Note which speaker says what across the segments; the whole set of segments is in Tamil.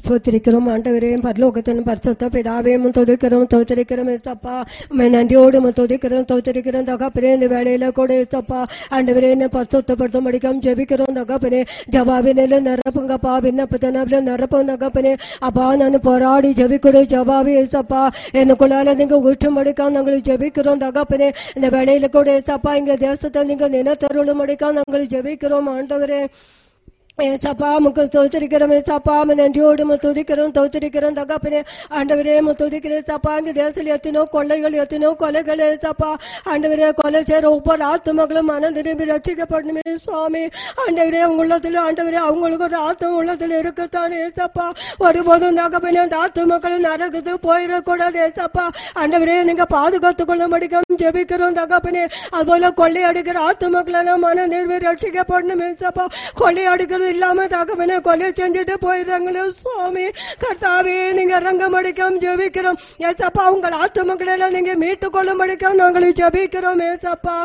Speaker 1: ஸ்தோத்திரிக்கிறோம் ஆண்டவரையும் பரலோகத்தின் பரிசுத்த பிதாவையும் துதிக்கிறோம் தோத்திரிக்கிறோம் ஏசப்பா உண்மை நன்றியோடு உம்மை துதிக்கிறோம் தோத்திரிக்கிறோம் தகப்பனே இந்த வேலையில கூட ஏசப்பா ஆண்டவரே என்ன பரிசுத்தப்படுத்த முடிக்கும் ஜெபிக்கிறோம் தகப்பனே ஜவாபினில நிரப்புங்கப்பா விண்ணப்பத்தினால நிரப்பும் தகப்பனே அப்பா நான் போராடி ஜெபிக்கிறோம் ஜவாபி ஏசப்பா எனக்குள்ளால நீங்க ஊற்று மடிக்காம நாங்கள் ஜெபிக்கிறோம் தகப்பனே இந்த வேலையில கூட ஏசப்பா இங்க தேசத்தை நீங்க நினைத்தருளும் மடிக்காம நாங்கள் ஜெபிக்கிறோம் ஆண்டவரே ஏசப்பா முக்கு தோத்திரிக்கிறோம் ஏசப்பா நன்றியோடு துதிக்கிறோம் தோத்திரிக்கிறோம் தகப்பனே ஆண்டவரே துதிக்கிறேன் ஏசப்பா இங்க தேசத்தில் எத்தனோ கொள்ளைகள் எத்தனோ கொலைகள் ஏசப்பா ஆண்டவரே கொலை செய்யற ஒவ்வொரு ஆத்துமகளும் மனம் திரும்பி ரட்சிக்கப்படணுமே சுவாமி ஆண்டவரே உங்க உள்ளத்துல ஆண்டவரே அவங்களுக்கு ஒரு ஆத்தம் உள்ளத்துல இருக்குத்தானே ஏசப்பா ஒருபோதும் தகப்பனே அந்த ஆத்துமக்கள் நரகுது போயிடக்கூடாது ஏசப்பா ஆண்டவரே நீங்க பாதுகாத்துக் கொள்ள முடியும் ஜெபிக்கிறோம் தகப்பனே அதுபோல கொள்ளையடிக்கிற ஆத்துமக்கள் எல்லாம் மன நிர்வி ரட்சிக்கப்படணும் ஏசப்பா கொள்ளையடிக்கிறது இல்லாம தகவனை கொலை செஞ்சுட்டு போயிடுறாங்களே சுவாமி கர்த்தாவே நீங்க ரங்கம் அடிக்காம ஜெபிக்கிறோம் ஏசப்பா உங்கள் ஆத்துமக்களை எல்லாம் நீங்க மீட்டு கொள்ள முடிக்காம நாங்கள் ஜெபிக்கிறோம் ஏசப்பா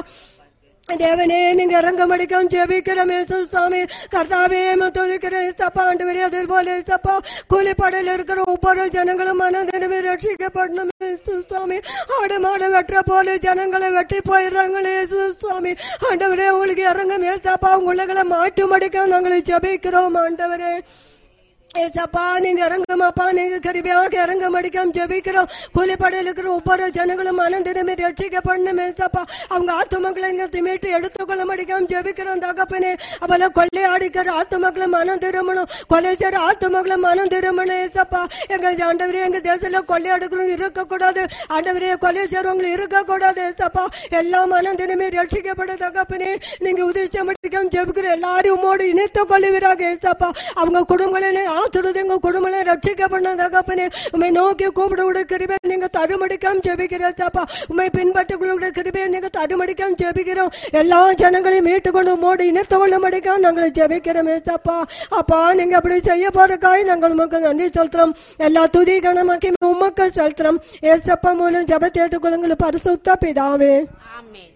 Speaker 1: தேவனே நீங்க இறங்கம் அடிக்காம ஜெபிக்கிறோம் ஏசு சுவாமி கர்த்தாவே துதிக்கிறேன் ஏசப்பா ஆண்டு அதே போல ஏசப்பா கூலிப்படையில் இருக்கிற ஒவ்வொரு ஜனங்களும் மனதினமே ரட்சிக்கப்படணும் ஏசு சுவாமி ஆடு மாடு வெட்டுற போல ஜனங்களை வெட்டி போயிடுறாங்களே ஏசு சுவாமி ஆண்டவரே உங்களுக்கு இறங்கும் ஏசப்பா உங்களை மாட்டு மடிக்காம நாங்களை ஜெபிக்கிறோம் ஆண்டவரே ஏசப்பா நீங்க இறங்குமாப்பா நீங்க கருவியாக இறங்க மடிக்காம ஜெபிக்கிறோம் கூலிப்படையில் இருக்கிற ஒவ்வொரு ஜனங்களும் மனம் திரும்பி ரட்சிக்கப்படணும் ஏசப்பா அவங்க ஆத்துமக்களை இங்க திமிட்டு எடுத்துக்கொள்ள மடிக்காம ஜெபிக்கிறோம் தகப்பனே அவள கொள்ளை அடிக்கிற ஆத்துமக்களை மனம் திரும்பணும் கொலை செய்யற ஆத்துமக்களை மனம் திரும்பணும் ஏசப்பா எங்க ஆண்டவரே எங்க தேசத்துல கொள்ளை அடுக்கிறவங்க இருக்கக்கூடாது ஆண்டவரே கொலை செய்யறவங்க இருக்கக்கூடாது ஏசப்பா எல்லா மனம் திரும்பி ரட்சிக்கப்பட தகப்பனே நீங்க உதவி மடிக்காம ஜெபிக்கிற எல்லாரும் உமோடு இணைத்து கொள்ளுவீராக ஏசப்பா அவங்க குடும்பங்களை ஆத்துறது எங்க குடும்பங்களை ரட்சிக்கப்பட தகப்பனே உண்மை நோக்கி கூப்பிட விட கிருபை நீங்க தருமடிக்காம ஜெபிக்கிறப்பா உண்மை பின்பற்றுகளுடைய கிருபை நீங்க தருமடிக்காம ஜெபிக்கிறோம் எல்லா ஜனங்களையும் மீட்டுக்கொண்டு உமோடு இணைத்து கொள்ள மடிக்காம நாங்கள் ஜெபிக்கிறோம் ஏசப்பா அப்பா நீங்க அப்படி செய்ய போறக்காய் நாங்கள் உமக்கு நன்றி செலுத்துறோம் எல்லா துதி கணமாக்கி உமக்கு செலுத்துறோம் ஏசப்பா மூலம் ஜபத்தேட்டு கொள்ளுங்கள் பரிசுத்த பிதாவே
Speaker 2: ஆமென்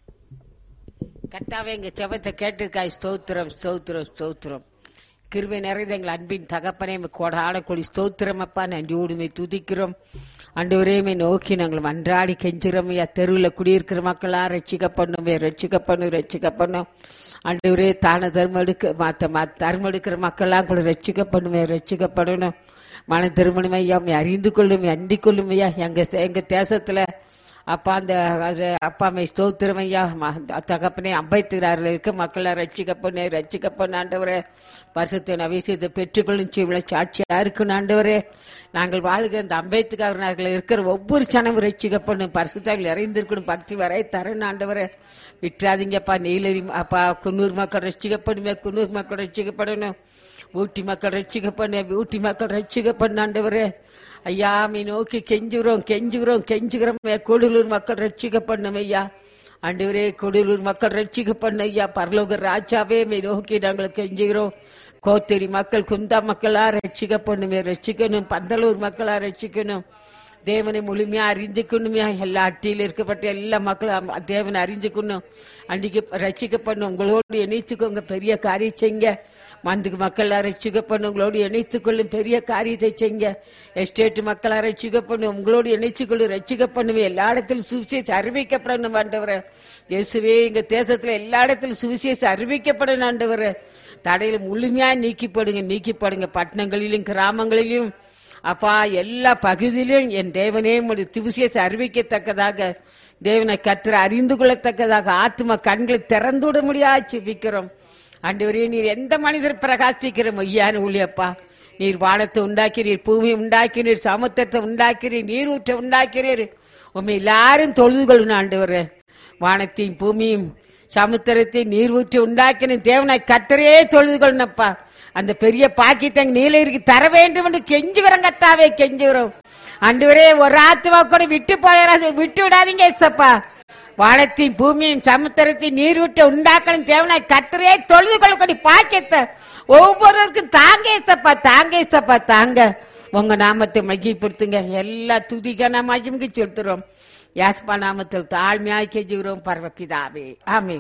Speaker 2: கர்த்தாவே எங்க ஜெபத்தை கேட்டிருக்காய் ஸ்தோத்திரம் ஸ்தோத்திரம் ஸ்தோத்திரம் கிருபை நிறைந்த எங்கள் அன்பின் தகப்பனே கொடாட கொடி ஸ்தோத்திரம் அப்பா நன்றியோடுமை துதிக்கிறோம் அன்றுவரையுமே நோக்கி நாங்கள் மன்றாடி கெஞ்சுறோம் ஐயா தெருவில் குடியிருக்கிற மக்களா ரட்சிக்க பண்ணுமே ரட்சிக்க பண்ணு ரட்சிக்க பண்ணும் அன்றுவரே தான தர்மம் எடுக்க மத்த மத்த தர்மம் எடுக்கிற மக்கள்லாம் கூட ரட்சிக்க பண்ணுமே ரட்சிக்க பண்ணணும் மன திருமணம் ஐயா உம்மை அறிந்து கொள்ளும் அண்டிக் கொள்ளும் ஐயா எங்க எங்க தேசத்துல அப்பா அந்த அது அப்பா அம்மை ஸ்தோத்திரம் ஐயா ம- தகப்பனே அம்பைத்திராரில் இருக்க மக்களை ரட்சிக்கப்பண்ணே ரட்சிக்கப்பண்ண ஆண்டவரே பரிசுத்த அபிஷேகத்தை பெற்றுக்கொள்ளும் செய்வள சாட்சியா இருக்கணும் ஆண்டவரே நாங்கள் வாழ்கிற இந்த அம்பேத்கர் இருக்கிற ஒவ்வொரு சனமும் ரட்சிக்கப்படணும் பரிசுத்தாவில் இறைந்திருக்கணும் பக்தி வரை தரணும் ஆண்டவரே விட்டுறாதீங்கப்பா நீலரி அப்பா குன்னூர் மக்கள் ரட்சிக்கப்படணுமே குன்னூர் மக்கள் ரட்சிக்கப்படணும் ஊட்டி மக்கள் ரட்சிக்கப்படணும் ஊட்டி மக்கள் ரட்சிக்கப்படணும் ஆண்டவரே ஐயா மீ நோக்கி கெஞ்சுகிறோம் கெஞ்சுகிறோம் கெஞ்சுகிறோம் கொடுலூர் மக்கள் ரட்சிக்கப்படணும் ஐயா ஆண்டவரே கொடுலூர் மக்கள் ரட்சிக்கப்படணும் ஐயா பரலோக ராஜாவே மீ நோக்கி நாங்கள் கெஞ்சுகிறோம் கோத்தேரி மக்கள் குந்தா மக்களா ரட்சிக்கப்படணுமே ரட்சிக்கணும் பந்தலூர் மக்களா ரட்சிக்கணும் தேவனை முழுமையா அறிஞ்சுக்கணுமே எல்லா அட்டியில் இருக்கப்பட்ட எல்லா மக்களும் தேவனை அறிஞ்சுக்கணும் அன்றைக்கு ரட்சிக்கப்படணும் உங்களோடு இணைத்துக்கோங்க பெரிய காரியம் செய்யுங்க மந்துக்கு மக்களா ரட்சிக்கப்படணும் உங்களோடு இணைத்துக்கொள்ளும் பெரிய காரியத்தை செய்யுங்க எஸ்டேட் மக்களா ரட்சிக்கப்படணும் உங்களோடு இணைச்சுக்கொள்ளும் ரட்சிக்கப்படணும் எல்லா இடத்திலும் சுவிசேஷம் அறிவிக்கப்படணும் ஆண்டவரே இயேசுவே எங்க தேசத்துல எல்லா இடத்திலும் சுவிசேஷம் அறிவிக்கப்படணும் ஆண்டவரே தடையில முழுமையா நீக்கிப்படுங்க நீக்கிப்படுங்க பட்டணங்களிலும் கிராமங்களிலும் அப்பா எல்லா பகுதியிலும் என் தேவனே உம்முடைய சுவிசேஷம் அறிவிக்கத்தக்கதாக தேவனை கத்திர அறிந்து கொள்ளத்தக்கதாக ஆத்ம கண்களை திறந்து விட முடியாது செபிக்கிறோம் ஆண்டவரே நீர் எந்த மனிதர் பிரகாசிக்கிற மையான ஊழியப்பா நீர் வானத்தை உண்டாக்கிறீர் பூமி உண்டாக்கினீர் சமுத்திரத்தை உண்டாக்கிறீர் நீர் ஊற்ற உண்டாக்கிறீர் உண்மை எல்லாரும் தொழுது கொள்ளணும் ஆண்டவரே வானத்தையும் பூமியும் சமுத்திரத்தை நீர் ஊற்றி உண்டாக்கின தேவனை கத்தரே தொழுது கொள்ளணப்பா அந்த பெரிய பாக்கியத்தை நீலகிரிக்கு தர வேண்டும் என்று கெஞ்சுகிறோம் கத்தாவே கெஞ்சுகிறோம் அன்றுவரே ஒரு ஆத்துவா கூட விட்டு போயிடாது விட்டு விடாதீங்க ஏசப்பா வானத்தையும் பூமியும் சமுத்திரத்தையும் நீர் விட்டு உண்டாக்கணும் தேவனை கத்தரே தொழுது கொள்ளக்கூடிய பாக்கியத்தை ஒவ்வொருவருக்கும் தாங்க ஏசப்பா தாங்க ஏசப்பா தாங்க உங்க நாமத்தை மகிப்படுத்துங்க எல்லா துதிக்கான மகிமுக்கு செலுத்துறோம் யாஸ்பா நாமத்தில் தாழ்மையாய் கெஞ்சுகிறோம் பரவப்பிதாவே ஆமே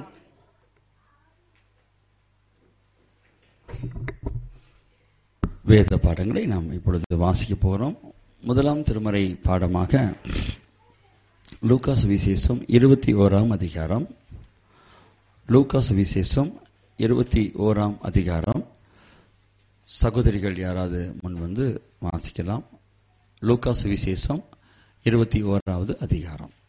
Speaker 3: வேத பாடங்களை நாம் இப்பொழுது வாசிக்க போகிறோம் முதலாம் திருமறை பாடமாக லூகாஸ் விசேஷம் இருபத்தி ஓராம் அதிகாரம் லூகாஸ் விசேஷம் இருபத்தி ஓராம் அதிகாரம் சகோதரிகள் யாராவது முன் வந்து வாசிக்கலாம் லூகாஸ் விசேஷம் இருபத்தி ஓராவது அதிகாரம்